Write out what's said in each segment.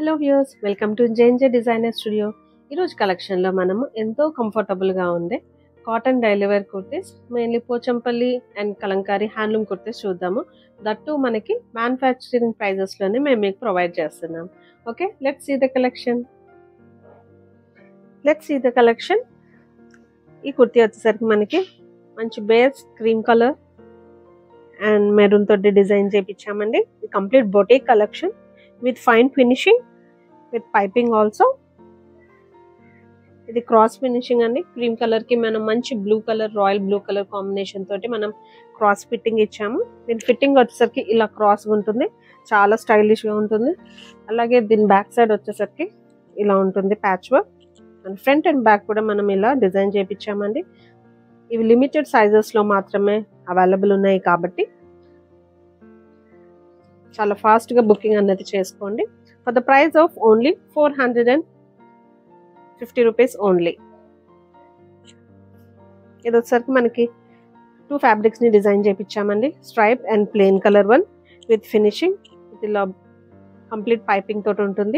hello views welcome to JNJ designer studio ఈరోజు కలెక్షన్లో మనము ఎంతో కంఫర్టబుల్గా ఉండే cotton daily wear kurtis mainly Pochampally and Kalamkari handloom kurtis చూద్దాము దట్టు మనకి మ్యానుఫ్యాక్చరింగ్ ప్రైజెస్లోనే మేము మీకు ప్రొవైడ్ చేస్తున్నాం okay let's see the collection let's see the collection ఈ కుర్తీ వచ్చేసరికి మనకి మంచి base cream colour and maroon తోటి డిజైన్ చేయించామండి ఇది complete boutique collection with fine finishing with piping also ఇది క్రాస్ ఫినిషింగ్ అండి క్రీమ్ కలర్ కి మనం మంచి blue colour royal blue colour combination తోటి మనం క్రాస్ ఫిట్టింగ్ ఇచ్చాము దీని ఫిట్టింగ్ వచ్చేసరికి ఇలా క్రాస్ ఉంటుంది చాలా స్టైలిష్ గా ఉంటుంది అలాగే దీని బ్యాక్ సైడ్ వచ్చేసరికి ఇలా ఉంటుంది patch work and front and back కూడా మనం ఇలా డిజైన్ చేయించామండి ఇవి లిమిటెడ్ సైజెస్ లో మాత్రమే అవైలబుల్ ఉన్నాయి కాబట్టి చాలా ఫాస్ట్ గా బుకింగ్ అనేది చేసుకోండి for the price of only four hundred and fifty rupees only ఇది వచ్చేసరికి మనకి టూ ఫ్యాబ్రిక్స్ ని డిజైన్ చేయించామండి stripe and plain colour one with finishing ఇలా కంప్లీట్ పైపింగ్ తోటి ఉంటుంది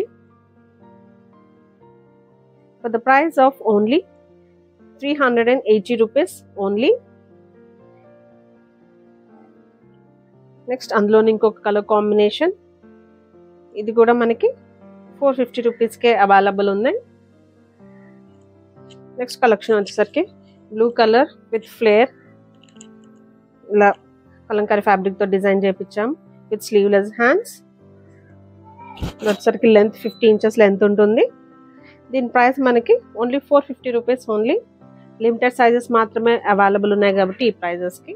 for the price of only three hundred and eighty rupees only next అందులోని ఇంకొక కలర్ కాంబినేషన్ ఇది కూడా మనకి ఫోర్ ఫిఫ్టీ రూపీస్కే అవైలబుల్ ఉంది నెక్స్ట్ కలెక్షన్ వచ్చేసరికి బ్లూ కలర్ విత్ ఫ్లేర్ ఇలా కలంకారీ ఫ్యాబ్రిక్తో డిజైన్ చేయించాం విత్ స్లీవ్లెస్ హ్యాండ్స్ వచ్చేసరికి లెంత్ ఫిఫ్టీ ఇంచెస్ లెంత్ ఉంటుంది దీని ప్రైస్ మనకి only four fifty rupees only limited sizes మాత్రమే అవైలబుల్ ఉన్నాయి కాబట్టి ఈ ప్రైజెస్కి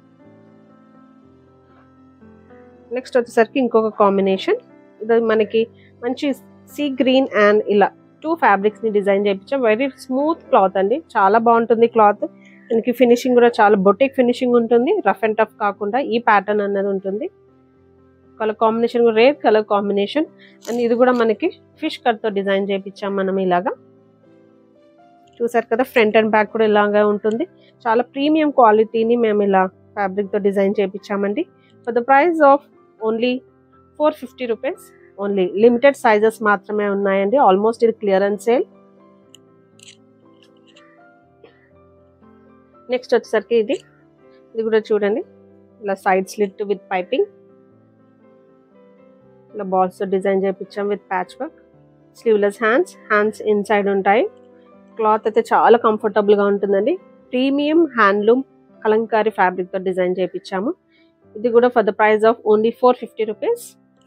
నెక్స్ట్ వచ్చేసరికి ఇంకొక కాంబినేషన్ ఇది మనకి మంచి సీ గ్రీన్ అండ్ ఇలా టూ ఫ్యాబ్రిక్స్ ని డిజైన్ చేయించాం వెరీ స్మూత్ క్లాత్ అండి చాలా బాగుంటుంది క్లాత్ దీనికి ఫినిషింగ్ కూడా చాలా బొటిక్ ఫినిషింగ్ ఉంటుంది రఫ్ అండ్ టఫ్ కాకుండా ఈ ప్యాటర్న్ అనేది ఉంటుంది కలర్ కాంబినేషన్ కూడా రేర్ కలర్ కాంబినేషన్ అండ్ ఇది కూడా మనకి ఫిష్ కట్ తో డిజైన్ చేయించాం మనం ఇలాగా చూసారు కదా ఫ్రంట్ అండ్ బ్యాక్ కూడా ఇలాగా ఉంటుంది చాలా ప్రీమియం క్వాలిటీని మేము ఇలా ఫ్యాబ్రిక్ తో డిజైన్ చేయించామండి for the price of only four fifty rupees only limited sizes మాత్రమే ఉన్నాయండి ఆల్మోస్ట్ ఇది క్లియరెన్స్ సేల్ నెక్స్ట్ వచ్చేసరికి ఇది ఇది కూడా చూడండి ఇలా సైడ్ స్లిట్ విత్ పైపింగ్ ఇలా బాల్స్ డిజైన్ చేయించాం with patch work sleeveless hands hands inside ఉంటాయి క్లాత్ అయితే చాలా కంఫర్టబుల్గా ఉంటుందండి ప్రీమియం హ్యాండ్లూమ్ కలంకారీ ఫ్యాబ్రిక్తో డిజైన్ చేయించాము ఇది కూడా for the price of only four fifty rupees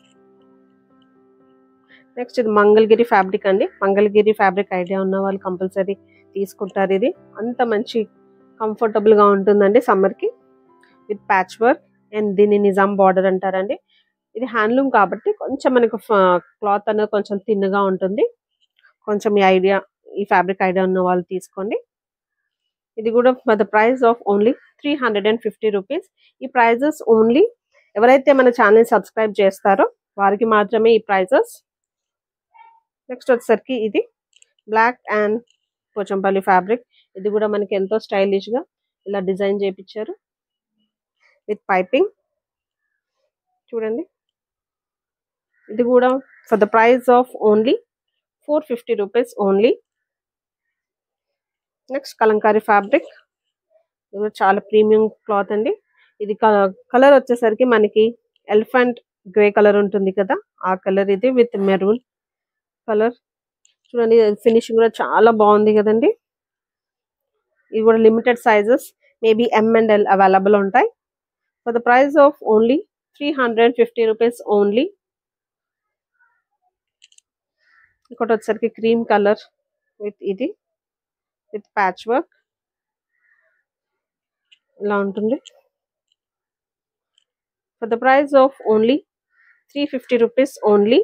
next ఇది మంగళగిరి ఫ్యాబ్రిక్ అండి మంగళగిరి ఫ్యాబ్రిక్ ఐడియా ఉన్న వాళ్ళు కంపల్సరీ తీసుకుంటారు ఇది అంత మంచి కంఫర్టబుల్గా ఉంటుందండి సమ్మర్కి విత్ ప్యాచ్ వర్క్ అండ్ దీన్ని నిజాం బార్డర్ అంటారండి ఇది హ్యాండ్లూమ్ కాబట్టి కొంచెం మనకు క్లాత్ అనేది కొంచెం థిన్గా ఉంటుంది కొంచెం ఈ ఐడియా ఈ ఫ్యాబ్రిక్ ఐడియా ఉన్న వాళ్ళు తీసుకోండి ఇది కూడా for the price of only three hundred and fifty rupees ఈ ప్రైజెస్ ఓన్లీ ఎవరైతే మన ఛానల్ సబ్స్క్రైబ్ చేస్తారో వారికి మాత్రమే ఈ ప్రైజెస్ నెక్స్ట్ వచ్చేసరికి ఇది బ్లాక్ అండ్ పోచంపల్లి ఫ్యాబ్రిక్ ఇది కూడా మనకి ఎంతో స్టైలిష్గా ఇలా డిజైన్ చేయించారు విత్ పైపింగ్ చూడండి ఇది కూడా for the price of only four fifty rupees only next Kalamkari fabric ఇది కూడా చాలా ప్రీమియం క్లాత్ అండి ఇది కలర్ వచ్చేసరికి మనకి ఎలిఫెంట్ గ్రే కలర్ ఉంటుంది కదా ఆ కలర్ ఇది విత్ మెరూన్ కలర్ చూడండి ఫినిషింగ్ కూడా చాలా బాగుంది కదండి ఇది కూడా limited sizes maybe M and L available ఉంటాయి for the price of only three hundred fifty rupees only ఇంకోటి వచ్చేసరికి క్రీమ్ కలర్ విత్ ఇది విత్ ప్యాచ్ వర్క్ ఇలా ఉంటుంది for the price of only three fifty rupees only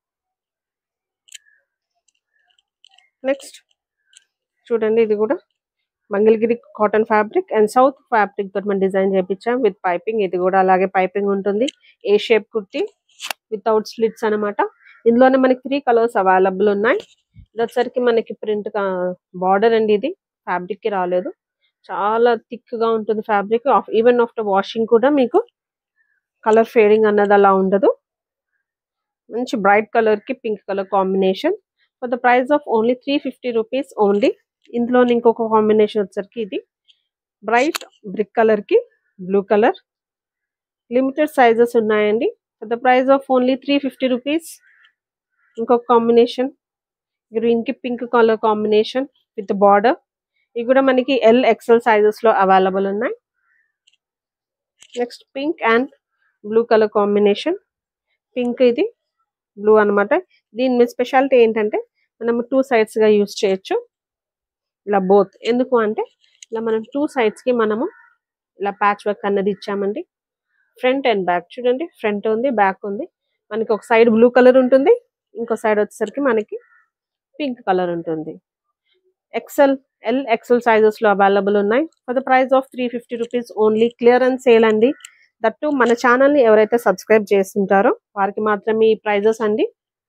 next చూడండి ఇది కూడా Mangalagiri cotton fabric and south fabric తోటి మనం డిజైన్ చేయించాం విత్ పైపింగ్ ఇది కూడా అలాగే పైపింగ్ ఉంటుంది A shape kurti without slits అనమాట ఇందులోనే మనకి త్రీ కలర్స్ అవైలబుల్ ఉన్నాయి ఇది వచ్చరికి మనకి ప్రింట్ బార్డర్ అండి ఇది ఫ్యాబ్రిక్ కి రాలేదు చాలా థిక్ గా ఉంటుంది ఫ్యాబ్రిక్ ఈవెన్ ఆఫ్టర్ వాషింగ్ కూడా మీకు కలర్ ఫేడింగ్ అన్నది అలా ఉండదు మంచి బ్రైట్ కలర్కి pink colour combination for the price of only three fifty rupees only ఇందులో ఇంకొక కాంబినేషన్ వచ్చరికి ఇది బ్రైట్ బ్రిక్ కలర్కి బ్లూ కలర్ లిమిటెడ్ సైజెస్ ఉన్నాయండి for the price of only three fifty rupees ఇంకొక కాంబినేషన్ గ్రీన్కి pink colour combination with border ఇవి కూడా మనకి ఎల్ ఎక్సెల్ సైజెస్లో అవైలబుల్ ఉన్నాయి next pink and blue colour combination pink ఇది బ్లూ అనమాట దీని మీద స్పెషాలిటీ ఏంటంటే మనం టూ సైడ్స్గా యూస్ చేయొచ్చు ఇలా బోత్ ఎందుకు అంటే ఇలా మనం టూ సైడ్స్కి మనము ఇలా ప్యాచ్ వర్క్ అన్నది ఇచ్చామండి ఫ్రంట్ అండ్ బ్యాక్ చూడండి ఫ్రంట్ ఉంది బ్యాక్ ఉంది మనకి ఒక సైడ్ బ్లూ కలర్ ఉంటుంది ఇంకో సైడ్ వచ్చేసరికి మనకి పింక్ కలర్ ఉంటుంది ఎక్సెల్ ఎల్ ఎక్సెల్ సైజెస్లో అవైలబుల్ ఉన్నాయి for the price of three fifty rupees only clearance sale అండి దట్టు మన ఛానల్ని ఎవరైతే సబ్స్క్రైబ్ చేస్తుంటారో వారికి మాత్రమే ఈ ప్రైజెస్ అండి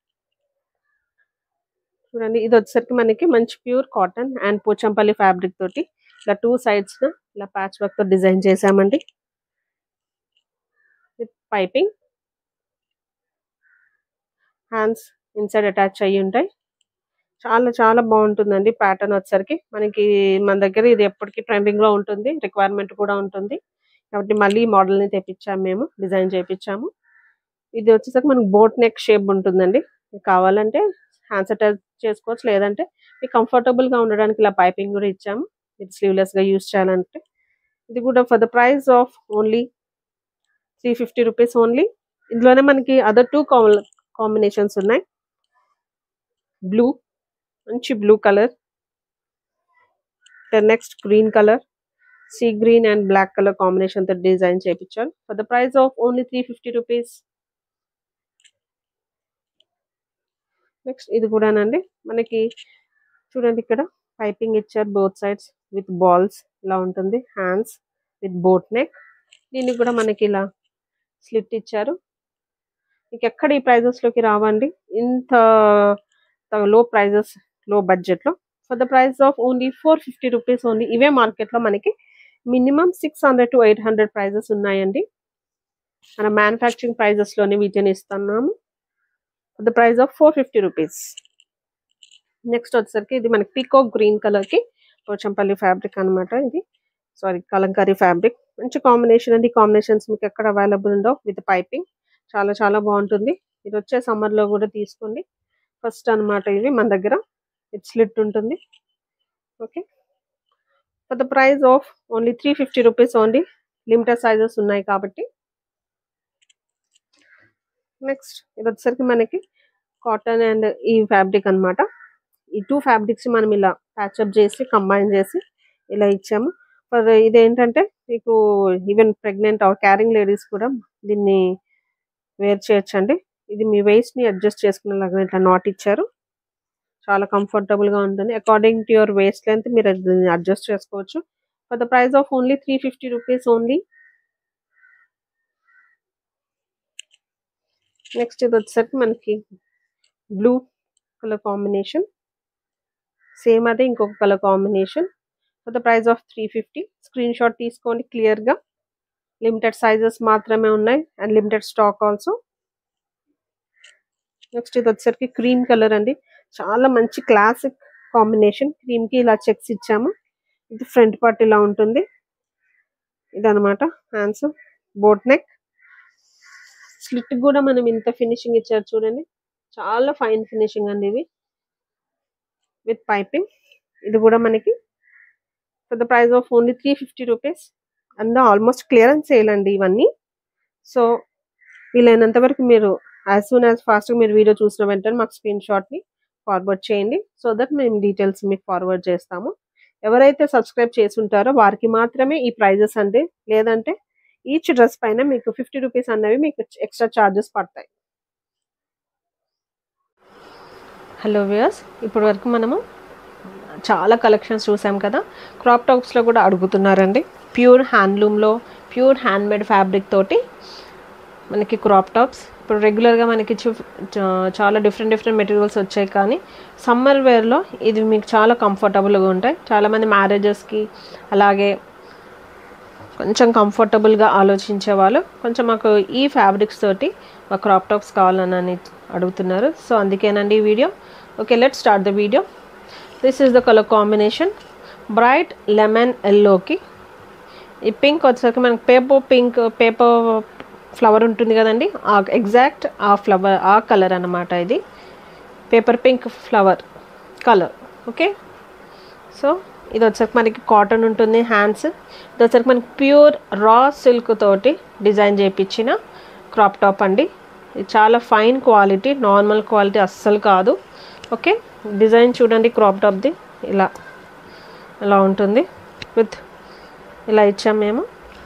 చూడండి ఇది వచ్చేసరికి మనకి మంచి pure cotton and Pochampally fabric తోటి ఇలా టూ సైడ్స్ ఇలా ప్యాచ్ వర్క్ తో డిజైన్ చేసామండి with piping hands inside attach అయ్యి ఉంటాయి చాలా చాలా బాగుంటుందండి ప్యాటర్న్ వచ్చేసరికి మనకి మన దగ్గర ఇది ఎప్పటికీ ట్రెండింగ్ లో ఉంటుంది రిక్వైర్మెంట్ కూడా ఉంటుంది కాబట్టి మళ్ళీ ఈ మోడల్ ని తెప్పించాము మేము డిజైన్ చేయించాము ఇది వచ్చేసరికి మనకి బోట్ నెక్ షేప్ ఉంటుందండి మీకు కావాలంటే హ్యాండ్స్ అటాచ్ చేసుకోవచ్చు లేదంటే మీకు కంఫర్టబుల్ గా ఉండడానికి ఇలా పైపింగ్ కూడా ఇచ్చాము ఇది స్లీవ్లెస్ గా యూస్ చేయాలంటే ఇది కూడా for the price of only three fifty rupees only ఇందులోనే మనకి అదర్ టూ కాంబినేషన్స్ ఉన్నాయి బ్లూ మంచి blue colour next green colour sea green and black colour combination తో డిజైన్ చేయించారు for the price of only three fifty rupees next ఇది కూడానండి మనకి చూడండి ఇక్కడ పైపింగ్ ఇచ్చారు బోత్ సైడ్స్ విత్ బాల్స్ ఇలా ఉంటుంది హ్యాండ్స్ విత్ బోట్ నెక్ దీనికి కూడా మనకి ఇలా స్లిట్ ఇచ్చారు మీకు ఎక్కడ ఈ ప్రైజెస్ లోకి రావండి ఇంత లో ప్రైజెస్ లో బడ్జెట్ లో for the price of only four fifty rupees only ఇవే మార్కెట్ లో మనకి minimum six hundred to eight hundred prices ఉన్నాయండి మన మ్యానుఫ్యాక్చరింగ్ ప్రైజెస్ లోనే వీటిని ఇస్తున్నాము the price of four fifty rupees next వచ్చేసరికి ఇది మనకి పీకో గ్రీన్ కలర్ కి పోచంపల్లి ఫ్యాబ్రిక్ అన్నమాట ఇది సారీ కలంకారీ ఫ్యాబ్రిక్ మంచి కాంబినేషన్ అండి కాంబినేషన్స్ మీకు ఎక్కడ అవైలబుల్ ఉండవు విత్ పైపింగ్ చాలా చాలా బాగుంటుంది ఇది వచ్చే సమ్మర్ లో కూడా తీసుకోండి ఫస్ట్ అన్నమాట ఇది మన దగ్గర ఇది స్లిట్ ఉంటుంది okay for the price of only three fifty rupees only limited sizes ఉన్నాయి కాబట్టి నెక్స్ట్ ఇది వచ్చేసరికి మనకి కాటన్ అండ్ ఈ ఫ్యాబ్రిక్ అన్నమాట ఈ టూ ఫ్యాబ్రిక్స్ మనం ఇలా ప్యాచప్ చేసి కంబైన్ చేసి ఇలా ఇచ్చాము ఫర్ ఇదేంటంటే మీకు even pregnant or carrying ladies కూడా దీన్ని వేర్ చేయొచ్చండి ఇది మీ waist ని అడ్జస్ట్ చేసుకునేలాగా ఇట్లా నాట్ ఇచ్చారు చాలా కంఫర్టబుల్ గా ఉంటుంది according to your waist length మీరు దీన్ని అడ్జస్ట్ చేసుకోవచ్చు for the price of only three fifty rupees only next ఇది వచ్చేసరికి మనకి బ్లూ కలర్ కాంబినేషన్ సేమ్ అదే ఇంకొక colour combination for the price of three fifty screen shot తీసుకోండి క్లియర్ గా లిమిటెడ్ సైజెస్ మాత్రమే ఉన్నాయి and limited stock also next ఇది వచ్చేసరికి క్రీమ్ కలర్ అండి చాలా మంచి క్లాసిక్ కాంబినేషన్ క్రీమ్ కి ఇలా చెక్స్ ఇచ్చాము ఇది ఫ్రంట్ పార్ట్ ఇలా ఉంటుంది ఇదనమాట హ్యాండ్స్ బోట్ నెక్ స్లిట్ కూడా మనం ఇంత ఫినిషింగ్ ఇచ్చారు చూడండి చాలా ఫైన్ ఫినిషింగ్ అండి ఇది విత్ పైపింగ్ ఇది కూడా మనకి for the price of only three fifty rupees అంద ఆల్మోస్ట్ క్లియరెన్స్ సేల్ అండి ఇవన్నీ సో వీలైనంత వరకు మీరు యాజ్ సూన్ యాజ్ ఫాస్ట్గా మీరు వీడియో చూసిన వెంటనే మాకు స్క్రీన్ షాట్ని ఫార్వర్డ్ చేయండి సో దట్ మేము డీటెయిల్స్ మీకు ఫార్వర్డ్ చేస్తాము ఎవరైతే సబ్స్క్రైబ్ చేసి ఉంటారో వారికి మాత్రమే ఈ ప్రైజెస్ అండి లేదంటే ఈచ్ డ్రెస్ పైన మీకు ఫిఫ్టీ రూపీస్ అన్నవి మీకు ఎక్స్ట్రా ఛార్జెస్ పడతాయి హలో వ్యూయర్స్ ఇప్పటి వరకు మనము చాలా కలెక్షన్స్ చూసాం కదా క్రాప్ టాప్స్లో కూడా అడుగుతున్నారండి ప్యూర్ హ్యాండ్లూమ్లో ప్యూర్ హ్యాండ్మేడ్ ఫ్యాబ్రిక్ తోటి మనకి క్రాప్ టాప్స్ ఇప్పుడు రెగ్యులర్గా మనకి చు- చా- చాలా డిఫరెంట్ డిఫరెంట్ మెటీరియల్స్ వచ్చాయి కానీ సమ్మర్ వేర్లో ఇది మీకు చాలా కంఫర్టబుల్గా ఉంటాయి చాలామంది మ్యారేజెస్కి అలాగే కొంచెం కంఫర్టబుల్గా ఆలోచించే వాళ్ళు కొంచెం మాకు ఈ ఫ్యాబ్రిక్స్ తోటి మా క్రాప్ టాప్స్ కావాలని అడుగుతున్నారు సో అందుకేనండి ఈ video okay let start the video this is the colour combination bright lemon ఎల్లోకి ఈ పింక్ వచ్చేసరికి మనకి పేపర్ పింక్ పేపర్ ఫ్లవర్ ఉంటుంది కదండి ఆ ఎగ్జాక్ట్ ఆ ఫ్లవర్ ఆ కలర్ అన్నమాట ఇది paper pink flower colour okay so ఇది వచ్చరికి మనకి కాటన్ ఉంటుంది హ్యాండ్స్ ఇది వచ్చరికి మనకి ప్యూర్ రా సిల్క్ తోటి డిజైన్ చేయించిన క్రాప్ టాప్ అండి ఇది చాలా ఫైన్ క్వాలిటీ నార్మల్ క్వాలిటీ అస్సలు కాదు ఓకే డిజైన్ చూడండి క్రాప్ టాప్ది ఇలా ఇలా ఉంటుంది విత్ ఇలా ఇచ్చాం మేము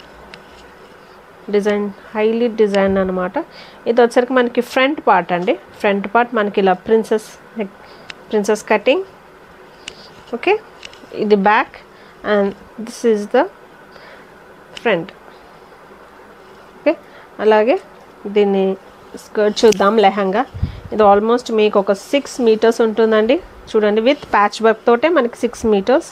డిజైన్ హైలీ డిజైన్ అనమాట ఇది వచ్చరికి మనకి ఫ్రంట్ పార్ట్ అండి ఫ్రంట్ పార్ట్ మనకి ఇలా ప్రిన్సెస్ ప్రిన్సెస్ కటింగ్ ఓకే ఇది back and this is the front okay అలాగే దీన్ని స్కర్ట్ చూద్దాం లెహంగా ఇది ఆల్మోస్ట్ మీకు ఒక సిక్స్ మీటర్స్ ఉంటుందండి చూడండి విత్ ప్యాచ్ వర్క్ తోటే మనకి సిక్స్ మీటర్స్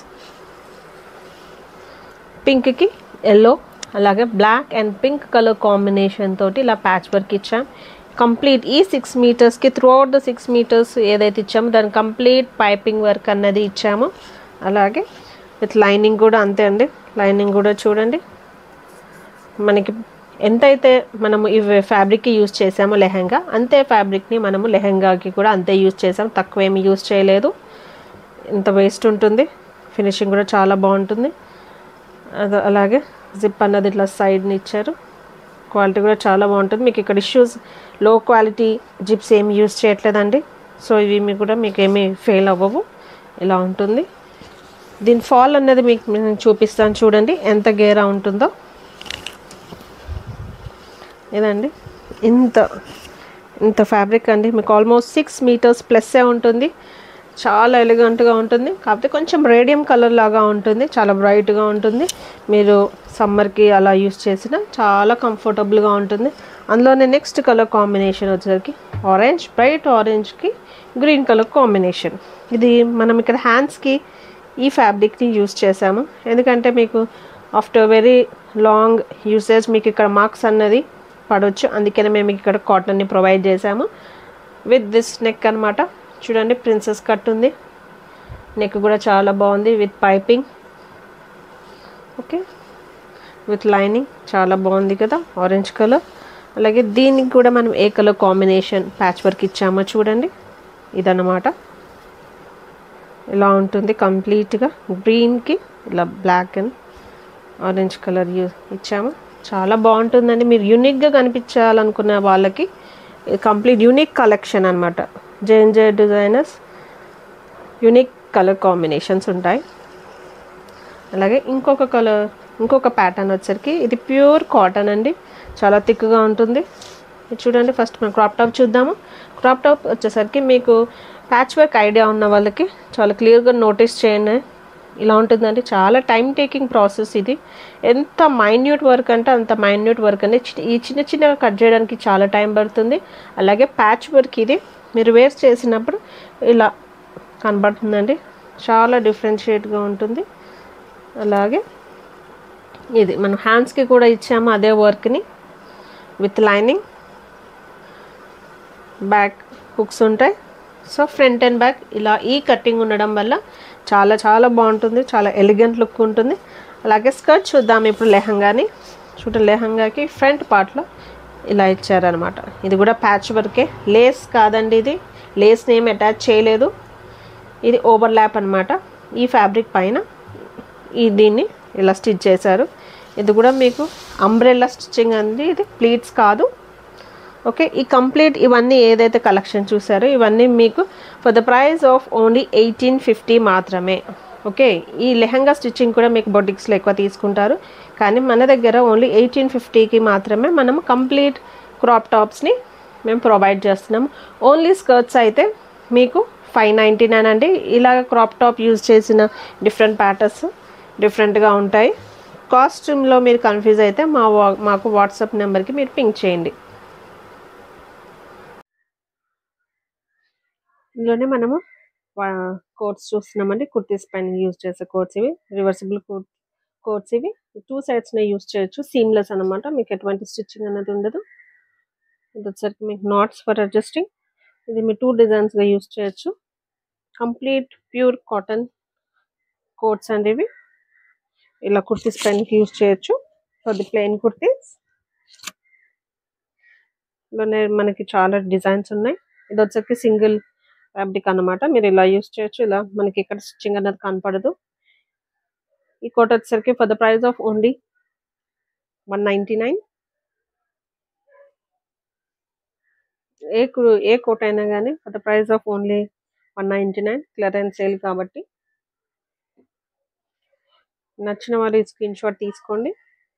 పింక్కి ఎల్లో అలాగే black and pink colour combination తోటి ఇలా ప్యాచ్ వర్క్ ఇచ్చాం కంప్లీట్ ఈ సిక్స్ మీటర్స్కి throughout the six metres ఏదైతే ఇచ్చామో దాని కంప్లీట్ పైపింగ్ వర్క్ అన్నది ఇచ్చాము అలాగే విత్ లైనింగ్ కూడా అంతే అండి లైనింగ్ కూడా చూడండి మనకి ఎంతైతే మనము ఈ ఫ్యాబ్రిక్కి యూజ్ చేసామో లెహంగా అంతే ఫ్యాబ్రిక్ని మనము లెహంగాకి కూడా అంతే యూజ్ చేసాం తక్కువ ఏమి యూజ్ చేయలేదు ఇంత వేస్ట్ ఉంటుంది ఫినిషింగ్ కూడా చాలా బాగుంటుంది అది అలాగే జిప్ అన్నది ఇట్లా సైడ్ని ఇచ్చారు క్వాలిటీ కూడా చాలా బాగుంటుంది మీకు ఇక్కడ ఇష్యూస్ లో క్వాలిటీ జిప్స్ ఏమి యూజ్ చేయట్లేదండి సో ఇవి మీకు కూడా మీకు ఏమీ ఫెయిల్ అవ్వవు ఇలా ఉంటుంది దీని ఫాల్ అనేది మీకు నేను చూపిస్తాను చూడండి ఎంత గేరా ఉంటుందో ఇదండి ఇంత ఇంత ఫ్యాబ్రిక్ అండి మీకు ఆల్మోస్ట్ సిక్స్ మీటర్స్ ప్లస్సే ఉంటుంది చాలా ఎలిగెంట్గా ఉంటుంది కాకపోతే కొంచెం రేడియం కలర్ లాగా ఉంటుంది చాలా బ్రైట్గా ఉంటుంది మీరు సమ్మర్కి అలా యూస్ చేసిన చాలా కంఫర్టబుల్గా ఉంటుంది అందులోనే నెక్స్ట్ కలర్ కాంబినేషన్ వచ్చేసరికి ఆరెంజ్ బ్రైట్ ఆరెంజ్కి గ్రీన్ కలర్ కాంబినేషన్ ఇది మనం ఇక్కడ హ్యాండ్స్కి ఈ ఫ్యాబ్రిక్ని యూస్ చేసాము ఎందుకంటే మీకు ఆఫ్టర్ వెరీ లాంగ్ యూసేజ్ మీకు ఇక్కడ మార్క్స్ అన్నది పడవచ్చు అందుకనే మేము ఇక్కడ కాటన్ని ప్రొవైడ్ చేసాము విత్ దిస్ నెక్ అనమాట చూడండి ప్రిన్సెస్ కట్ ఉంది నెక్ కూడా చాలా బాగుంది with piping okay with lining చాలా బాగుంది కదా ఆరెంజ్ కలర్ అలాగే దీనికి కూడా మనం ఏ కలర్ కాంబినేషన్ ప్యాచ్ వర్క్ ఇచ్చామో చూడండి ఇదన్నమాట ఇలా ఉంటుంది కంప్లీట్గా గ్రీన్కి ఇలా బ్లాక్ అండ్ ఆరెంజ్ కలర్ యూ ఇచ్చాము చాలా బాగుంటుందండి మీరు యూనిక్గా కనిపించాలనుకున్న వాళ్ళకి కంప్లీట్ యూనిక్ కలెక్షన్ అనమాట JNJ designers unique colour combinations ఉంటాయి అలాగే ఇంకొక కలర్ ఇంకొక ప్యాటర్న్ వచ్చరికి ఇది ప్యూర్ కాటన్ అండి చాలా థిక్గా ఉంటుంది ఇది చూడండి ఫస్ట్ మనం క్రాప్ టాప్ చూద్దాము క్రాప్ టాప్ వచ్చేసరికి మీకు ప్యాచ్ వర్క్ ఐడియా ఉన్న వాళ్ళకి చాలా క్లియర్గా నోటీస్ చేయండి ఇలా ఉంటుందండి చాలా టైం టేకింగ్ ప్రాసెస్ ఇది ఎంత మైన్యూట్ వర్క్ అంటే అంత మైన్యూట్ వర్క్ అండి చి- ఈ చిన్న చిన్నగా కట్ చేయడానికి చాలా టైం పడుతుంది అలాగే ప్యాచ్ వర్క్ ఇది మీరు వేర్ చేసినప్పుడు ఇలా కనబడుతుందండి చాలా డిఫరెన్షియేట్గా ఉంటుంది అలాగే ఇది మనం హ్యాండ్స్కి కూడా ఇచ్చాము అదే వర్క్ని విత్ లైనింగ్ బ్యాక్ హుక్స్ ఉంటాయి సో ఫ్రంట్ అండ్ బ్యాక్ ఇలా ఈ కటింగ్ ఉండడం వల్ల చాలా చాలా బాగుంటుంది చాలా ఎలిగెంట్ లుక్ ఉంటుంది అలాగే స్కర్ట్ చూద్దాం ఇప్పుడు లెహంగాని చూడ లెహంగాకి ఫ్రంట్ పార్ట్లో ఇలా ఇచ్చారనమాట ఇది కూడా ప్యాచ్ వర్కే లేస్ కాదండి ఇది లేస్ని ఏమి అటాచ్ చేయలేదు ఇది ఓవర్ ల్యాప్ అనమాట ఈ ఫ్యాబ్రిక్ పైన ఈ దీన్ని ఇలా స్టిచ్ చేశారు ఇది కూడా మీకు అంబ్రెల్లా స్టిచ్చింగ్ అండి ఇది ప్లీట్స్ కాదు ఓకే ఈ కంప్లీట్ ఇవన్నీ ఏదైతే కలెక్షన్ చూసారో ఇవన్నీ మీకు for the price of only eighteen fifty మాత్రమే ఓకే ఈ లెహంగా స్టిచ్చింగ్ కూడా మీకు బొటిక్స్లో ఎక్కువ తీసుకుంటారు కానీ మన దగ్గర ఓన్లీ ఎయిటీన్ ఫిఫ్టీకి మాత్రమే మనం కంప్లీట్ క్రాప్ టాప్స్ని మేము ప్రొవైడ్ చేస్తున్నాము ఓన్లీ స్కర్ట్స్ అయితే మీకు ఫైవ్ నైంటీ నైన్ అండి ఇలాగ క్రాప్ టాప్ యూజ్ చేసిన డిఫరెంట్ ప్యాటర్న్స్ డిఫరెంట్గా ఉంటాయి కాస్ట్యూమ్లో మీరు కన్ఫ్యూజ్ అయితే మా వా- మాకు వాట్సాప్ నెంబర్కి మీరు పింక్ చేయండి ఇందులోనే మనము కోట్స్ చూస్తున్నామండి కుర్తీస్ పైన యూజ్ చేసే కోట్స్ ఇవి రివర్సిబుల్ కోట్ కోట్స్ ఇవి టూ సైడ్స్నే యూజ్ చేయొచ్చు సీమ్లెస్ అనమాట మీకు ఎటువంటి స్టిచ్చింగ్ అనేది ఉండదు ఇది వచ్చరికి మీకు నాట్స్ ఫర్ అడ్జస్టింగ్ ఇది మీ టూ డిజైన్స్ గా యూస్ చేయొచ్చు కంప్లీట్ ప్యూర్ కాటన్ కోట్స్ అండి ఇవి ఇలా కుర్తీస్ పైన యూస్ చేయొచ్చు ఫర్ ది ప్లెయిన్ కుర్తీస్ లోనే మనకి చాలా డిజైన్స్ ఉన్నాయి ఇది వచ్చేసి సింగిల్ ఫ్యాబ్రిక్ అన్నమాట మీరు ఇలా యూస్ చేయొచ్చు ఇలా మనకి ఇక్కడ స్టిచ్చింగ్ అనేది కనపడదు ఈ కోట్ వచ్చేసరికి for the price of only one ninety nine ఏ కు- ఏ కోట్ అయినా కానీ for the price of only one ninety nine clearance sale కాబట్టి నచ్చిన వారు ఈ స్క్రీన్ షాట్ తీసుకోండి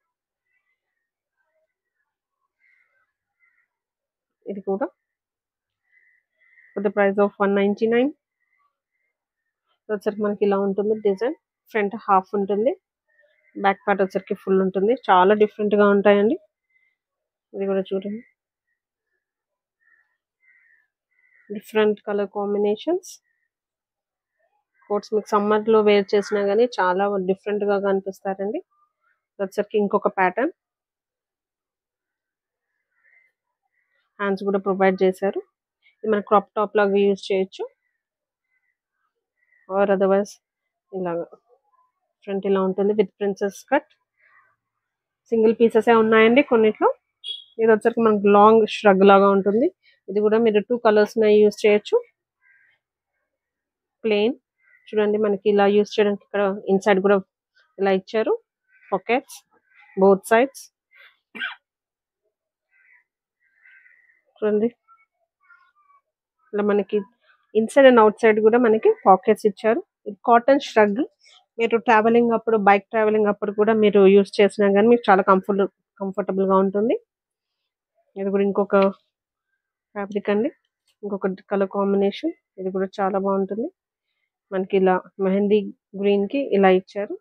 ఇది కూడా for the price of one ninety nine వచ్చరికి మనకి ఇలా ఉంటుంది డిజైన్ ఫ్రంట్ హాఫ్ ఉంటుంది బ్యాక్ పార్ట్ వచ్చరికి ఫుల్ ఉంటుంది చాలా డిఫరెంట్ గా ఉంటాయండి ఇది కూడా చూడండి డిఫరెంట్ కలర్ కాంబినేషన్స్ కోట్స్ మీకు సమ్మర్ లో వేర్ చేసినా గానీ చాలా డిఫరెంట్ గా కనిపిస్తారండి ఇది వచ్చరికి ఇంకొక ప్యాటర్న్ హ్యాండ్స్ కూడా ప్రొవైడ్ చేశారు ఇది మన క్రాప్ టాప్ లాగా యూజ్ చేయొచ్చు ఆర్ అదర్వైజ్ ఇలాగా ఫ్రంట్ ఇలా ఉంటుంది with princess cut single pieces ఉన్నాయండి కొన్నిట్లో ఇది వచ్చరికి మనకు లాంగ్ ష్రగ్ లాగా ఉంటుంది ఇది కూడా మీరు టూ కలర్స్ యూజ్ చేయొచ్చు ప్లెయిన్ చూడండి మనకి ఇలా యూజ్ చేయడానికి ఇక్కడ ఇన్సైడ్ కూడా ఇలా ఇచ్చారు పాకెట్స్ బోత్ సైడ్స్ చూడండి ఇలా మనకి ఇన్సైడ్ అండ్ అవుట్ సైడ్ కూడా మనకి పాకెట్స్ ఇచ్చారు ఇది కాటన్ ష్రగ్ మీరు ట్రావెలింగ్ అప్పుడు బైక్ ట్రావెలింగ్ అప్పుడు కూడా మీరు యూస్ చేసినా కానీ మీకు చాలా కంఫర్ట్ కంఫర్టబుల్ గా ఉంటుంది ఇది కూడా ఇంకొక ఫ్యాబ్రిక్ అండి ఇంకొక కలర్ కాంబినేషన్ ఇది కూడా చాలా బాగుంటుంది మనకి ఇలా మెహందీ గ్రీన్ కి ఇలా ఇచ్చారు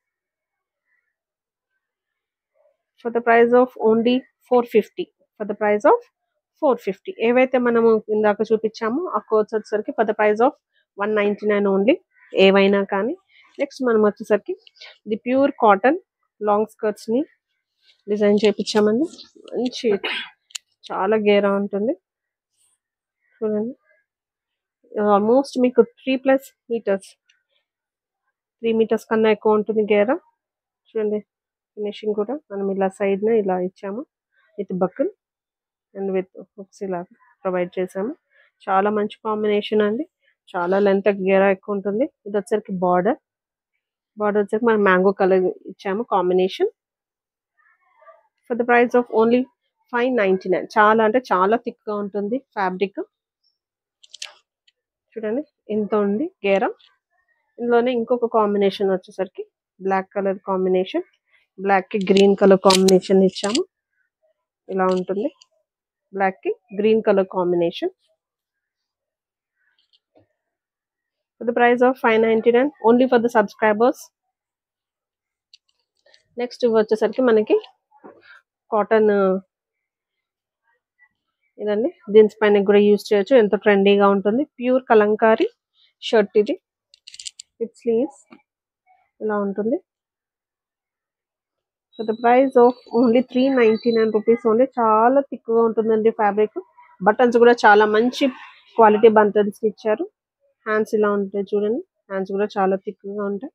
for the price of only four fifty for the price of four fifty ఏవైతే మనము ఇందాక చూపించామో ఆ కోర్స్ వచ్చేసరికి for the price of one ninety nine only ఏవైనా కానీ నెక్స్ట్ మనం వచ్చేసరికి ఇది ప్యూర్ కాటన్ లాంగ్ స్కర్ట్స్ ని డిజైన్ చేపించామండి మంచి చాలా గేరా ఉంటుంది చూడండి ఆల్మోస్ట్ మీకు three plus metres three metres కన్నా ఎక్కువ ఉంటుంది గేరా చూడండి ఫినిషింగ్ కూడా మనం ఇలా సైడ్ ఇలా ఇచ్చాము with buckle and with hooks ఇలా ప్రొవైడ్ చేసాము చాలా మంచి కాంబినేషన్ అండి చాలా లెంత్ గేరా ఎక్కువ ఉంటుంది ఇది వచ్చరికి బార్డర్ బార్డర్ వచ్చరికి మనం మ్యాంగో కలర్ ఇచ్చాము combination for the price of only five ninety nine చాలా అంటే చాలా థిక్ గా ఉంటుంది ఫ్యాబ్రిక్ చూడండి ఇంత ఉంది గేరా ఇందులోనే ఇంకొక కాంబినేషన్ వచ్చేసరికి బ్లాక్ కలర్ కాంబినేషన్ బ్లాక్ కి గ్రీన్ కలర్ కాంబినేషన్ ఇచ్చాము ఇలా ఉంటుంది బ్లాక్ కి green colour combination for the price of 599 only for the subscribers next వచ్చేసరికి మనకి కాటన్ ఇదండి దీని పైన కూడా యూజ్ చేయొచ్చు ఎంతో ట్రెండీగా ఉంటుంది ప్యూర్ కలంకారీ షర్ట్ ఇది విత్ స్లీవ్స్ ఇలా ఉంటుంది for the price of only three ninety nine rupees only చాలా థిక్గా ఉంటుందండి ఫ్యాబ్రిక్ బటన్స్ కూడా చాలా మంచి క్వాలిటీ బటన్స్ ఇచ్చారు హ్యాండ్స్ ఇలా ఉంటాయి చూడండి హ్యాండ్స్ కూడా చాలా థిక్గా ఉంటాయి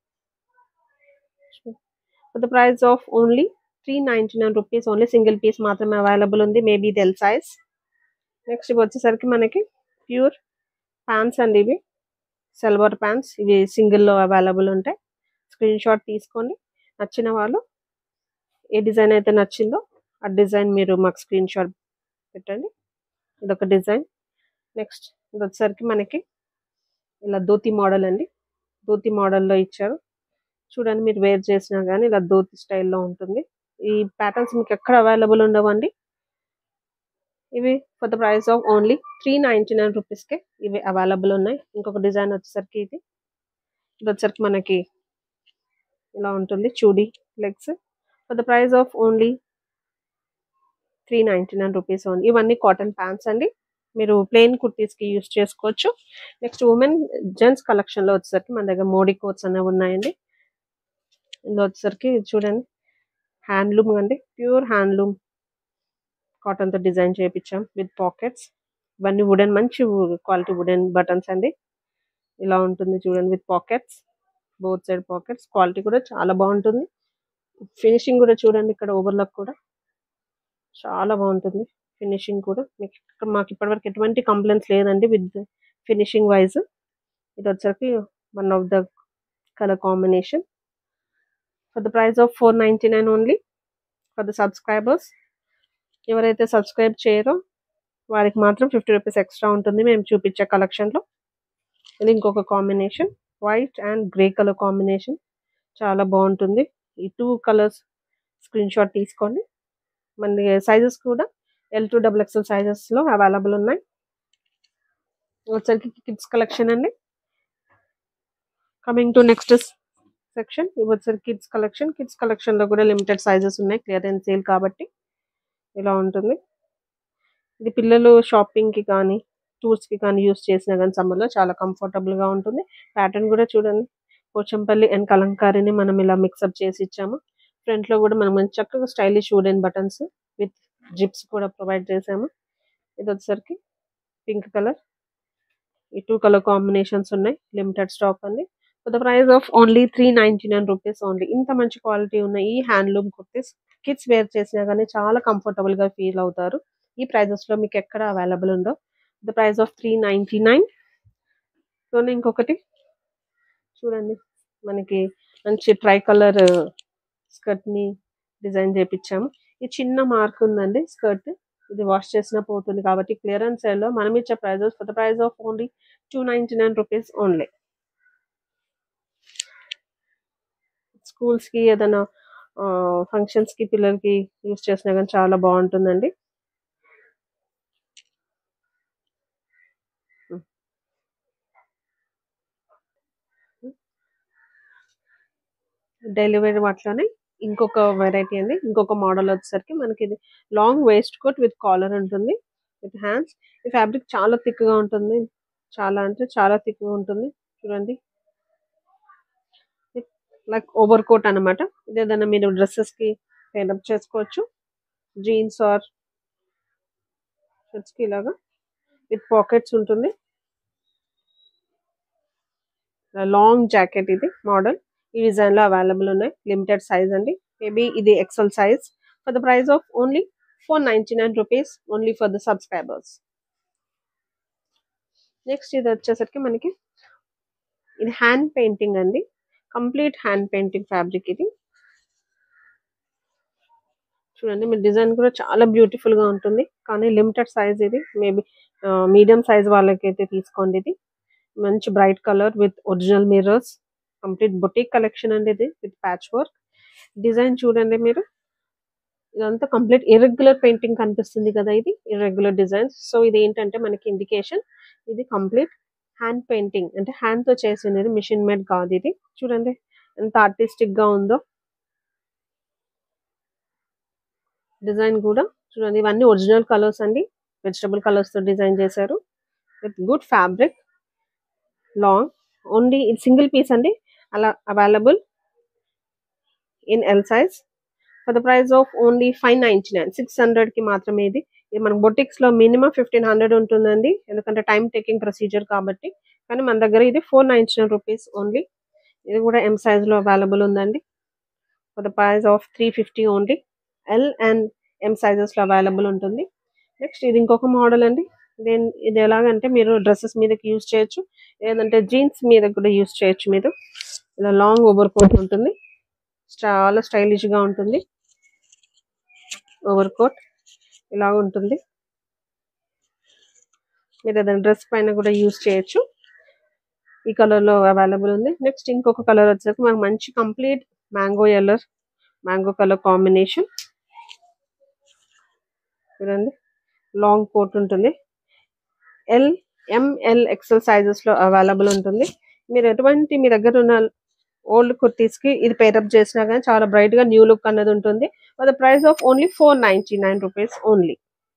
for the price of only three ninety nine rupees only single piece మాత్రమే అవైలబుల్ ఉంది మేబీ ఇది ఎల్ సైజ్ నెక్స్ట్ ఇవి వచ్చేసరికి మనకి ప్యూర్ ప్యాంట్స్ అండి ఇవి సిల్వర్ ప్యాంట్స్ ఇవి సింగిల్లో అవైలబుల్ ఉంటాయి స్క్రీన్ షాట్ తీసుకోండి నచ్చిన వాళ్ళు ఏ డిజైన్ అయితే నచ్చిందో ఆ డిజైన్ మీరు మాకు స్క్రీన్ షాట్ పెట్టండి ఇదొక డిజైన్ నెక్స్ట్ ఇది వచ్చేసరికి మనకి ఇలా ధోతి మోడల్ అండి ధోతి మోడల్లో ఇచ్చారు చూడండి మీరు వేర్ చేసినా కానీ ఇలా ధోతి స్టైల్లో ఉంటుంది ఈ ప్యాటర్న్స్ మీకు ఎక్కడ అవైలబుల్ ఉండవండి ఇవి for the price of only three ninety nine రూపీస్కే ఇవి అవైలబుల్ ఉన్నాయి ఇంకొక డిజైన్ వచ్చేసరికి ఇది ఇది వచ్చేసరికి మనకి ఇలా ఉంటుంది chudi legs for the price of only three ninety nine rupees only ఇవన్నీ కాటన్ ప్యాంట్స్ అండి మీరు ప్లెయిన్ కుర్తీస్కి యూస్ చేసుకోవచ్చు నెక్స్ట్ ఉమెన్ జెంట్స్ కలెక్షన్లో వచ్చేసరికి మన దగ్గర మోడీ కోట్స్ అనేవి ఉన్నాయండి ఇందులో వచ్చేసరికి చూడండి హ్యాండ్లూమ్ అండి ప్యూర్ హ్యాండ్లూమ్ కాటన్తో డిజైన్ చేయించాం విత్ పాకెట్స్ ఇవన్నీ వుడెన్ మంచి క్వాలిటీ వుడెన్ బటన్స్ అండి ఇలా ఉంటుంది చూడండి with pockets both side pockets quality కూడా చాలా బాగుంటుంది ఫినిషింగ్ కూడా చూడండి ఇక్కడ ఓవర్లాక్ కూడా చాలా బాగుంటుంది ఫినిషింగ్ కూడా మీకు ఇక్కడ మాకు ఇప్పటివరకు ఎటువంటి కంప్లైంట్స్ లేదండి విత్ ఫినిషింగ్ వైజ్ ఇది వచ్చరికి one of the colour combination for the price of four ninety nine only for the subscribers ఎవరైతే సబ్స్క్రైబ్ చేయరో వారికి మాత్రం ఫిఫ్టీ రూపీస్ ఎక్స్ట్రా ఉంటుంది మేము చూపించే కలెక్షన్లో ఇది ఇంకొక combination white and grey colour combination చాలా బాగుంటుంది ఈ టూ కలర్స్ స్క్రీన్ షాట్ తీసుకోండి మన సైజెస్ కూడా ఎల్ టూ డబుల్ ఎక్స్ఎల్ సైజెస్లో అవైలబుల్ ఉన్నాయి వచ్చరికి కిడ్స్ కలెక్షన్ అండి కమింగ్ టు నెక్స్ట్ సెక్షన్ ఇవి వచ్చరికి కిడ్స్ కలెక్షన్ కిడ్స్ కలెక్షన్లో కూడా లిమిటెడ్ సైజెస్ ఉన్నాయి క్లియరెన్స్ సేల్ కాబట్టి ఇలా ఉంటుంది ఇది పిల్లలు షాపింగ్కి కానీ టూర్స్కి కానీ యూస్ చేసినా కానీ సమ్మర్లో చాలా కంఫర్టబుల్గా ఉంటుంది ప్యాటర్న్ కూడా చూడండి పోచంపల్లి అండ్ కలంకారీని మనం ఇలా మిక్సప్ చేసి ఇచ్చాము ఫ్రంట్లో కూడా మనం మంచి చక్కగా stylish wooden buttons with zips కూడా ప్రొవైడ్ చేసాము ఇది వచ్చేసరికి పింక్ కలర్ ఈ టూ కలర్ కాంబినేషన్స్ ఉన్నాయి లిమిటెడ్ స్టాక్ అండి for the price of only three ninety nine rupees only ఇంత మంచి క్వాలిటీ ఉన్న ఈ హ్యాండ్లూమ్ కుర్తీస్ కిడ్స్ వేర్ చేసినా కానీ చాలా కంఫర్టబుల్ గా ఫీల్ అవుతారు ఈ ప్రైజెస్ లో మీకు ఎక్కడ అవైలబుల్ ఉందో the price of three ninety nine so ఇంకొకటి చూడండి మనకి మంచి ట్రై కలర్ స్కర్ట్ ని డిజైన్ చేపించాము ఈ చిన్న మార్క్ ఉందండి స్కర్ట్ ఇది వాష్ చేసినా పోతుంది కాబట్టి క్లియరెన్స్ లో మనం ఇచ్చే prizes for the price of only two ninety nine rupees only schools కి ఏదైనా ఫంక్షన్స్ కి పిల్లలకి యూస్ చేసినా కానీ చాలా బాగుంటుందండి డెలివరీ వాటిలోనే ఇంకొక వెరైటీ అండి ఇంకొక మోడల్ వచ్చేసరికి మనకి ఇది long waistcoat with collar ఉంటుంది విత్ హ్యాండ్స్ ఈ ఫ్యాబ్రిక్ చాలా థిక్ గా ఉంటుంది చాలా అంటే చాలా థిక్ గా ఉంటుంది చూడండి లైక్ ఓవర్ కోట్ అనమాట ఇది ఏదైనా మీరు డ్రెస్సెస్ కి పేరప్ చేసుకోవచ్చు జీన్స్ ఆర్ షర్ట్స్ కి ఇలాగా విత్ పాకెట్స్ ఉంటుంది లాంగ్ జాకెట్ ఇది మోడల్ ఈ డిజైన్ లో అవైలబుల్ ఉన్నాయి లిమిటెడ్ సైజ్ అండి మేబీ ఇది XL size for the price of only four ninety nine rupees only for the subscribers next ఇది వచ్చేసరికి మనకి ఇది హ్యాండ్ పెయింటింగ్ అండి కంప్లీట్ హ్యాండ్ పెయింటింగ్ ఫ్యాబ్రిక్ ఇది చూడండి మీ డిజైన్ కూడా చాలా బ్యూటిఫుల్ గా ఉంటుంది కానీ లిమిటెడ్ సైజ్ ఇది మేబీ మీడియం సైజ్ వాళ్ళకైతే తీసుకోండి ఇది మంచి bright colour with original mirrors complete boutique collection అండి ఇది విత్ ప్యాచ్ వర్క్ డిజైన్ చూడండి మీరు ఇదంతా కంప్లీట్ ఇర్రెగ్యులర్ పెయింటింగ్ కనిపిస్తుంది కదా ఇది ఇర్రెగ్యులర్ డిజైన్స్ సో ఇది ఏంటంటే మనకి ఇండికేషన్ ఇది కంప్లీట్ హ్యాండ్ పెయింటింగ్ అంటే హ్యాండ్ తో చేసినది మిషన్ మేడ్ కాదు ఇది చూడండి ఎంత ఆర్టిస్టిక్ గా ఉందో డిజైన్ కూడా చూడండి ఇవన్నీ ఒరిజినల్ కలర్స్ అండి వెజిటబుల్ కలర్స్ తో డిజైన్ చేశారు with good fabric long only ఇది సింగిల్ పీస్ అండి అలా available in L size for the price of only five ninety nine six hundred కి మాత్రమే ఇది ఇది మన బొటిక్స్ లో మినిమం ఫిఫ్టీన్ హండ్రెడ్ ఉంటుందండి ఎందుకంటే టైం టేకింగ్ ప్రొసీజర్ కాబట్టి కానీ మన దగ్గర ఇది four ninety nine rupees only ఇది కూడా ఎం సైజ్ లో అవైలబుల్ ఉందండి for the price of three fifty only L and M sizes లో అవైలబుల్ ఉంటుంది నెక్స్ట్ ఇది ఇంకొక మోడల్ అండి దేని ఇది ఎలాగంటే మీరు డ్రెస్సెస్ మీదకి యూజ్ చేయొచ్చు లేదంటే జీన్స్ మీద కూడా యూజ్ చేయొచ్చు మీరు ఇలా లాంగ్ ఓవర్ కోట్ ఉంటుంది చాలా స్టైలిష్ గా ఉంటుంది ఓవర్ కోట్ ఇలా ఉంటుంది మీరు ఏదైనా డ్రెస్ పైన కూడా యూజ్ చేయొచ్చు ఈ కలర్ లో అవైలబుల్ ఉంది నెక్స్ట్ ఇంకొక కలర్ వచ్చేసరికి మనకు మంచి complete mango yellow mango colour combination చూడండి లాంగ్ కోట్ ఉంటుంది ఎల్ ఎంఎల్ ఎక్సెల్ సైజెస్ లో అవైలబుల్ ఉంటుంది మీరు ఎటువంటి మీ దగ్గర ఉన్న ఓల్డ్ కుర్తీస్ కి ఇది పేరప్ చేసినా కానీ చాలా బ్రైట్ గా న్యూ లుక్ అన్నది ఉంటుంది the price of only four ninety nine rupees only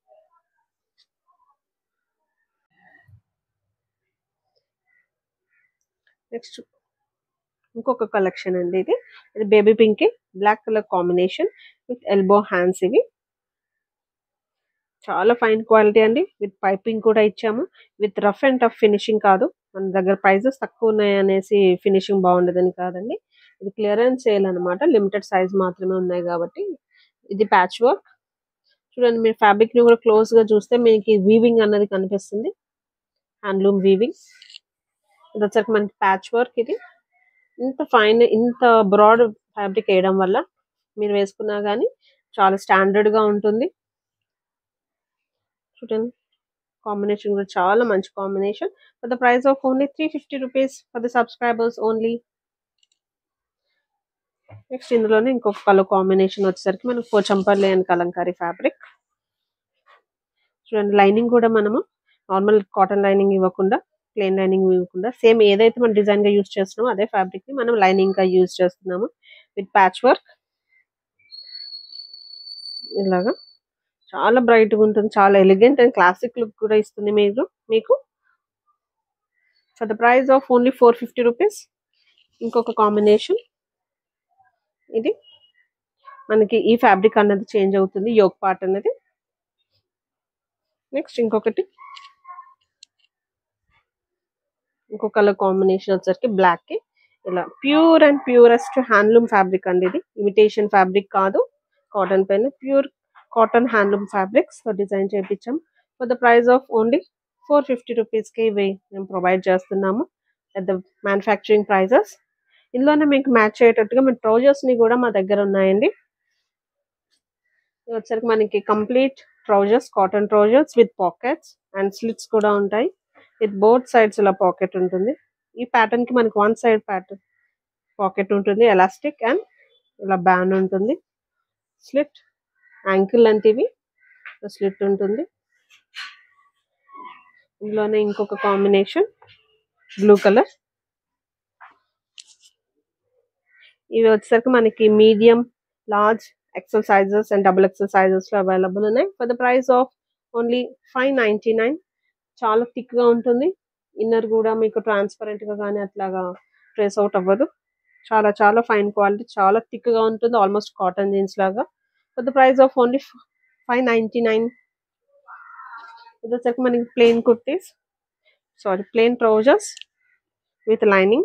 next ఇంకొక కలెక్షన్ అండి ఇది ఇది baby pink black colour combination with elbow hands ఇవి చాలా ఫైన్ క్వాలిటీ అండి విత్ పైపింగ్ కూడా ఇచ్చాము with rough and tough finishing కాదు మన దగ్గర ప్రైజెస్ తక్కువ ఉన్నాయి అనేసి ఫినిషింగ్ బాగుండదని కాదండి ఇది క్లియరెన్స్ సేల్ అనమాట లిమిటెడ్ సైజ్ మాత్రమే ఉన్నాయి కాబట్టి ఇది ప్యాచ్ వర్క్ చూడండి మీరు ఫ్యాబ్రిక్ ని కూడా క్లోజ్ గా చూస్తే మీకు వీవింగ్ అన్నది కనిపిస్తుంది హ్యాండ్లూమ్ వీవింగ్ ఇది వచ్చరికి మనకి ప్యాచ్ వర్క్ ఇది ఇంత ఫైన్ ఇంత బ్రాడ్ ఫ్యాబ్రిక్ వేయడం వల్ల మీరు వేసుకున్నా గానీ చాలా స్టాండర్డ్ గా ఉంటుంది చూడండి కాంబినేషన్ కూడా చాలా మంచి combination for the price of only three fifty rupees for the subscribers only next ఇందులోనే ఇంకొక కలర్ కాంబినేషన్ వచ్చేసరికి మనకు పోచంపల్లి అండ్ కలంకారీ ఫ్యాబ్రిక్ చూడండి లైనింగ్ కూడా మనము నార్మల్ కాటన్ లైనింగ్ ఇవ్వకుండా ప్లెయిన్ లైనింగ్ ఇవ్వకుండా సేమ్ ఏదైతే మనం డిజైన్ గా యూజ్ చేస్తున్నామో అదే ఫ్యాబ్రిక్ ని మనం లైనింగ్ గా యూజ్ చేస్తున్నాము విత్ ప్యాచ్ వర్క్ ఇలాగా చాలా బ్రైట్ గా ఉంటుంది చాలా ఎలిగెంట్ అండ్ క్లాసిక్ లుక్ కూడా ఇస్తుంది మీరు మీకు for the price of only four fifty rupees ఇంకొక కాంబినేషన్ ఇది మనకి ఈ ఫ్యాబ్రిక్ అన్నది చేంజ్ అవుతుంది యోగ్ పార్ట్ అనేది నెక్స్ట్ ఇంకొకటి ఇంకో కలర్ కాంబినేషన్ వచ్చరికి బ్లాక్ కి ఇలా pure and purest handloom fabric అండి ఇది ఇమిటేషన్ ఫ్యాబ్రిక్ కాదు కాటన్ పైన ప్యూర్ కాటన్ హ్యాండ్లూమ్ ఫ్యాబ్రిక్స్ తో డిజైన్ చేయించాం for the price of only four fifty రూపీస్కి ఇవి మేము ప్రొవైడ్ చేస్తున్నాము అట్ ద మ్యానుఫ్యాక్చరింగ్ ప్రైజెస్ ఇందులోనే మీకు మ్యాచ్ అయ్యేటట్టుగా మీ ట్రౌజర్స్ ని కూడా మా దగ్గర ఉన్నాయండి ఇది వచ్చరికి మనకి complete trousers cotton trousers with pockets and slits కూడా ఉంటాయి విత్ బోత్ సైడ్స్ ఇలా పాకెట్ ఉంటుంది ఈ ప్యాటర్న్ కి మనకి వన్ సైడ్ ప్యాటర్న్ పాకెట్ ఉంటుంది ఎలాస్టిక్ అండ్ ఇలా బ్యాన్ ఉంటుంది స్లిట్ యాంకిల్ లెంత్ ఇవి స్లిట్ ఉంటుంది ఇందులోనే ఇంకొక కాంబినేషన్ బ్లూ కలర్ ఇవి వచ్చేసరికి మనకి medium large XL sizes and double XL sizes లో అవైలబుల్ ఉన్నాయి for the price of only five ninety nine చాలా థిక్ గా ఉంటుంది ఇన్నర్ కూడా మీకు ట్రాన్స్పరెంట్ గా కానీ అట్లాగా ట్రేస్ అవుట్ అవ్వదు చాలా చాలా ఫైన్ క్వాలిటీ చాలా థిక్ గా ఉంటుంది ఆల్మోస్ట్ కాటన్ జీన్స్ లాగా for the price of only five ninety nine ఇది వచ్చరికి మనకి plain kurtis sorry plain trousers with lining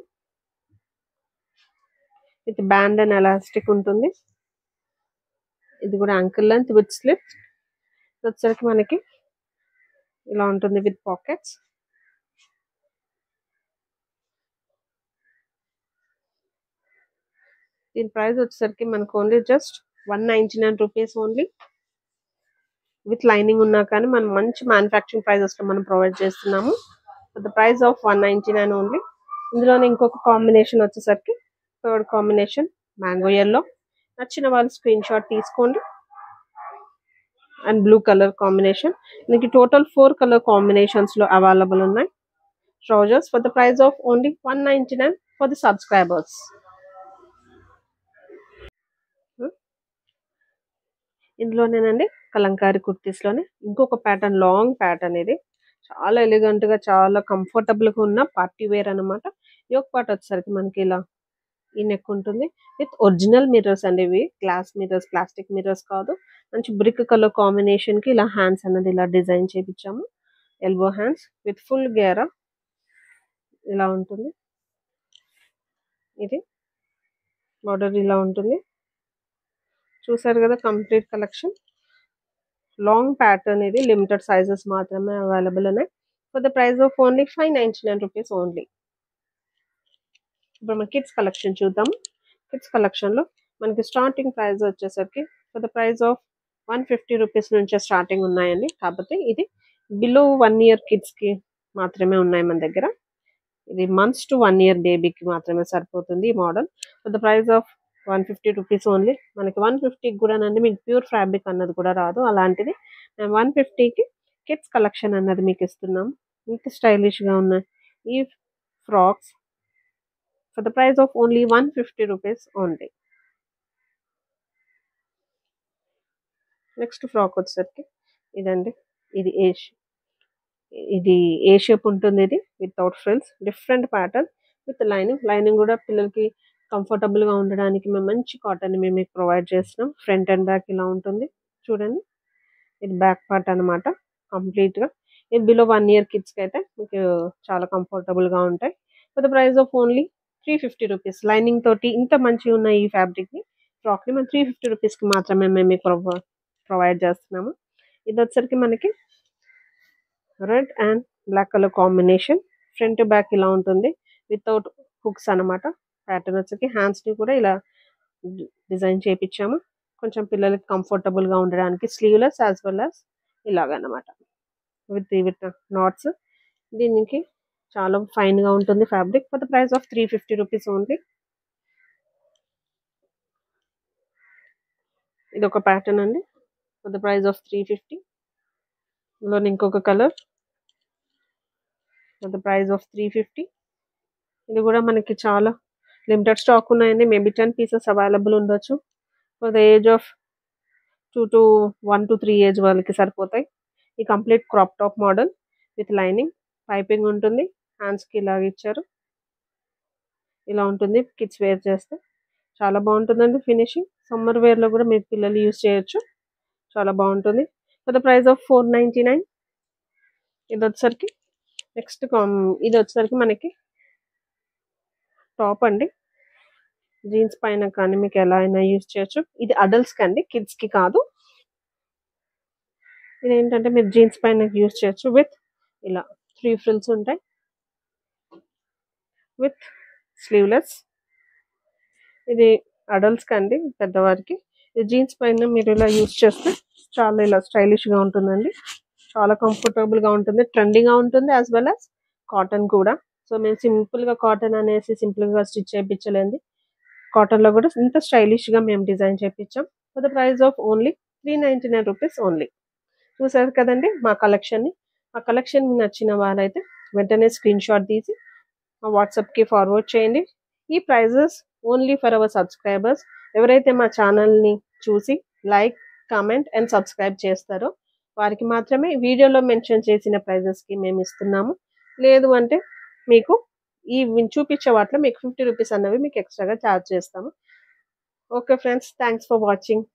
with band and elastic ఉంటుంది ఇది కూడా యాంకిల్ లెంత్ విత్ స్లిప్ వచ్చరికి మనకి ఇలా ఉంటుంది విత్ పాకెట్స్ దీని ప్రైస్ వచ్చేసరికి మనకు only just one ninety nine rupees only with lining ఉన్నా కానీ మనం మంచి మ్యానుఫ్యాక్చరింగ్ ప్రైజెస్ లో మనం ప్రొవైడ్ చేస్తున్నాము the price of one ninety nine only ఇందులోనే ఇంకొక కాంబినేషన్ వచ్చేసరికి థర్డ్ కాంబినేషన్ మ్యాంగో ఎల్లో నచ్చిన వాళ్ళు స్క్రీన్ షాట్ తీసుకోండి అండ్ బ్లూ కలర్ కాంబినేషన్ దీనికి టోటల్ ఫోర్ కలర్ కాంబినేషన్స్ లో అవైలబుల్ ఉన్నాయి trousers for the price of only one ninety nine for the subscribers ఇందులోనేనండి కలంకారీ కుర్తీస్ లోనే ఇంకొక ప్యాటర్న్ లాంగ్ ప్యాటర్న్ ఇది చాలా ఎలిగెంట్ గా చాలా కంఫర్టబుల్ గా ఉన్న పార్టీ వేర్ అన్నమాట ఈ ఒక పార్ట్ వచ్చేసరికి మనకి ఇలా ఈ నెక్ ఉంటుంది విత్ ఒరిజినల్ మిర్రర్స్ అండి ఇవి గ్లాస్ మిర్రర్స్ ప్లాస్టిక్ మిర్రర్స్ కాదు మంచి బ్రిక్ కలర్ కాంబినేషన్ కి ఇలా హ్యాండ్స్ అన్నది ఇలా డిజైన్ చేపించాము ఎల్బో హ్యాండ్స్ విత్ ఫుల్ గేరా ఇలా ఉంటుంది ఇది బార్డర్ ఇలా ఉంటుంది చూసారు కదా కంప్లీట్ కలెక్షన్ లాంగ్ ప్యాటర్న్ ఇది లిమిటెడ్ సైజెస్ మాత్రమే అవైలబుల్ ఉన్నాయి for the price of only five ninety nine rupees only ఇప్పుడు మన కిడ్స్ కలెక్షన్ చూద్దాం కిడ్స్ కలెక్షన్ లో మనకి స్టార్టింగ్ ప్రైస్ వచ్చేసరికి for the price of one fifty rupees నుంచే స్టార్టింగ్ ఉన్నాయండి కాకపోతే ఇది బిలో వన్ ఇయర్ కిడ్స్ కి మాత్రమే ఉన్నాయి మన దగ్గర ఇది మంత్స్ టు వన్ ఇయర్ బేబీకి మాత్రమే సరిపోతుంది ఈ model for the price of one fifty rupees only మనకి వన్ ఫిఫ్టీకి కూడా అండి మీకు ప్యూర్ ఫ్యాబ్రిక్ అన్నది కూడా రాదు అలాంటిది మేము వన్ ఫిఫ్టీకి కిడ్స్ కలెక్షన్ అన్నది మీకు ఇస్తున్నాం ఇంత స్టైలిష్గా ఉన్నాయి ఈ frocks for the price of only one fifty rupees only next frock వచ్చేసరికి ఇదండి ఇది ఏ ఇది ఏ షేప్ ఉంటుంది ఇది without frills different pattern with lining lining కూడా పిల్లలకి కంఫర్టబుల్ గా ఉండడానికి మేము మంచి కాటన్ మేము మీకు ప్రొవైడ్ చేస్తున్నాం ఫ్రంట్ అండ్ బ్యాక్ ఇలా ఉంటుంది చూడండి ఇది బ్యాక్ పార్ట్ అనమాట కంప్లీట్గా ఇది బిలో వన్ ఇయర్ కిడ్స్కి అయితే మీకు చాలా కంఫర్టబుల్గా ఉంటాయి for the price of only three fifty rupees lining తోటి ఇంత మంచిగా ఉన్న ఈ ఫ్యాబ్రిక్ని ఫ్రాక్ని మనం త్రీ ఫిఫ్టీ రూపీస్కి మాత్రమే మేము మీకు ప్రొవై ప్రొవైడ్ చేస్తున్నాము ఇది వచ్చరికి మనకి red and black colour combination front back ఇలా ఉంటుంది వితౌట్ హుక్స్ అనమాట ప్యాటర్న్ వచ్చరికి హ్యాండ్స్ని కూడా ఇలా డిజైన్ చేయించాము కొంచెం పిల్లలకి కంఫర్టబుల్గా ఉండడానికి స్లీవ్లెస్ యాజ్ వెల్ యాజ్ ఇలాగనమాట విత్ విత్ నాట్స్ దీనికి చాలా ఫైన్గా ఉంటుంది fabric for the price of three fifty rupees only ఇది ఒక ప్యాటర్న్ అండి for the price of three fifty ఇందులో ఇంకొక colour for the price of three fifty ఇది కూడా మనకి చాలా లిమిటెడ్ స్టాక్ ఉన్నాయండి మేబీ టెన్ పీసెస్ అవైలబుల్ ఉండొచ్చు for the age of two to one to three age వాళ్ళకి సరిపోతాయి ఈ complete crop top model with lining piping ఉంటుంది హ్యాండ్స్కి ఇలాగ ఇచ్చారు ఇలా ఉంటుంది కిడ్స్ వేర్ చేస్తే చాలా బాగుంటుందండి ఫినిషింగ్ సమ్మర్ వేర్లో కూడా మీరు పిల్లలు యూజ్ చేయొచ్చు చాలా బాగుంటుంది for the price of four ninety nine ఇది వచ్చేసరికి నెక్స్ట్ ఇది వచ్చేసరికి మనకి టాప్ అండి జీన్స్ పైన కానీ మీకు ఎలా అయినా యూజ్ చేయొచ్చు ఇది అడల్ట్స్కి అండి కిడ్స్కి కాదు ఇది ఏంటంటే మీరు జీన్స్ పైన యూజ్ చేయొచ్చు విత్ ఇలా త్రీ ఫ్రిల్స్ ఉంటాయి విత్ స్లీవ్లెస్ ఇది అడల్ట్స్కి అండి పెద్దవారికి ఇది జీన్స్ పైన మీరు ఇలా యూజ్ చేస్తే చాలా ఇలా స్టైలిష్గా ఉంటుందండి చాలా కంఫర్టబుల్గా ఉంటుంది ట్రెండీగా ఉంటుంది యాజ్ వెల్ యాజ్ కాటన్ కూడా సో మేము సింపుల్గా కాటన్ అనేసి సింపుల్గా స్టిచ్ చేయించలేదు కాటన్లో కూడా ఇంత స్టైలిష్గా మేము డిజైన్ చేయించాం for the price of only three ninety nine rupees only చూసారు కదండి మా కలెక్షన్ని ఆ కలెక్షన్ నచ్చిన వారైతే వెంటనే స్క్రీన్ షాట్ తీసి మా వాట్సాప్కి ఫార్వర్డ్ చేయండి ఈ prices only for our subscribers ఎవరైతే మా ఛానల్ని చూసి లైక్ కామెంట్ అండ్ సబ్స్క్రైబ్ చేస్తారో వారికి మాత్రమే వీడియోలో మెన్షన్ చేసిన ప్రైజెస్కి మేము ఇస్తున్నాము లేదు అంటే మీకు ఈ చూపించే వాటిలో మీకు ఫిఫ్టీ రూపీస్ అన్నవి మీకు ఎక్స్ట్రాగా ఛార్జ్ చేస్తాము okay friends thanks for watching